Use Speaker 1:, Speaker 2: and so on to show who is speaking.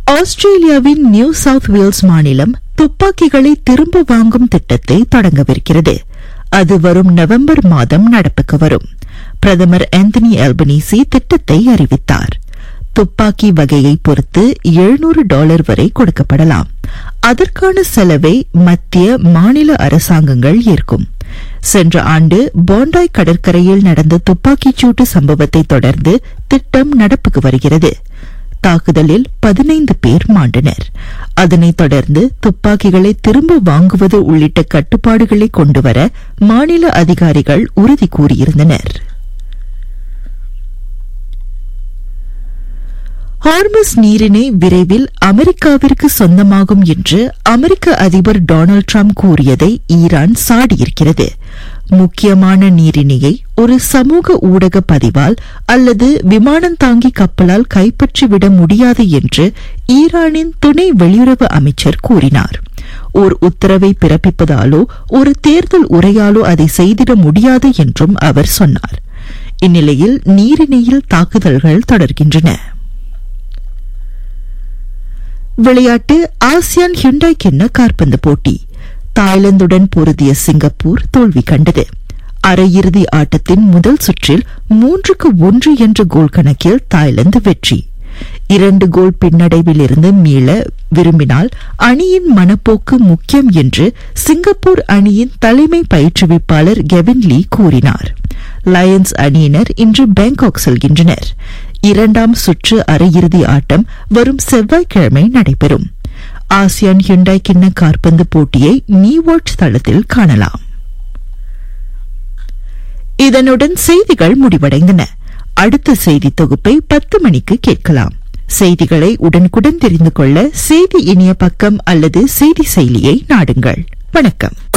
Speaker 1: ஆஸ்திரேலியாவின் new south Wales மாநிலம் துப்பாக்கிகளை திரும்ப வாங்கும் திட்டத்தை தொடங்கவிருக்கிறது அது வரும் நவம்பர் மாதம் நடப்புக்கு வரும் பிரதமர் ஆந்தனி அல்பனீசி திட்டத்தை அறிவித்தார் துப்பாக்கி வகையை பொறுத்து எழுநூறு டாலர் வரை கொடுக்கப்படலாம் அதற்கான செலவை மத்திய மாநில அரசாங்கங்கள் ஏற்கும் சென்ற ஆண்டு போண்டாய் கடற்கரையில் நடந்த துப்பாக்கிச் சூட்டு சம்பவத்தை தொடர்ந்து திட்டம் நடப்புக்கு வருகிறது தாக்குதலில் பதினைந்து பேர் மாண்டனர் அதனைத் தொடர்ந்து துப்பாக்கிகளை திரும்ப வாங்குவது உள்ளிட்ட கட்டுப்பாடுகளை கொண்டுவர மாநில அதிகாரிகள் உறுதி கூறியிருந்தனர் ஹார்மஸ் நீரிணை விரைவில் அமெரிக்காவிற்கு சொந்தமாகும் என்று அமெரிக்க அதிபர் டொனால்டு டிரம்ப் கூறியதை ஈரான் சாடியிருக்கிறது முக்கியமான நீரிணையை ஒரு சமூக ஊடக பதிவால் அல்லது விமானம் தாங்கி கப்பலால் கைப்பற்றிவிட முடியாது என்று ஈரானின் துணை வெளியுறவு அமைச்சர் கூறினார் ஓர் உத்தரவை பிறப்பிப்பதாலோ ஒரு தேர்தல் உரையாலோ அதை செய்திட முடியாது என்றும் அவர் சொன்னார் இந்நிலையில் நீரிணையில் தாக்குதல்கள் தொடர்கின்றன விளையாட்டு ஆசியான் ஹிண்டாய் கிண்ண காற்பந்து போட்டி தாய்லாந்துடன் பொருதிய சிங்கப்பூர் தோல்வி கண்டது அரையிறுதி ஆட்டத்தின் முதல் சுற்றில் மூன்றுக்கு ஒன்று என்ற கோல் கணக்கில் தாய்லாந்து வெற்றி இரண்டு கோல் பின்னடைவிலிருந்து மீள விரும்பினால் அணியின் மனப்போக்கு முக்கியம் என்று சிங்கப்பூர் அணியின் தலைமை பயிற்றுவிப்பாளர் கெவின் லீ கூறினார் லயன்ஸ் அணியினர் இன்று பேங்காக் செல்கின்றனர் இரண்டாம் சுற்று அரையிறுதி ஆட்டம் வரும் செவ்வாய்க்கிழமை நடைபெறும் ஆசியான் ஹிண்டாய் கிண்ண காற்பந்து போட்டியை நீ வாட்ச் தளத்தில் காணலாம் இதனுடன் செய்திகள் முடிவடைந்தன அடுத்த செய்தி தொகுப்பை பத்து மணிக்கு கேட்கலாம் செய்திகளை உடனுக்குடன் தெரிந்து கொள்ள செய்தி இணைய பக்கம் அல்லது செய்தி செயலியை நாடுங்கள் வணக்கம்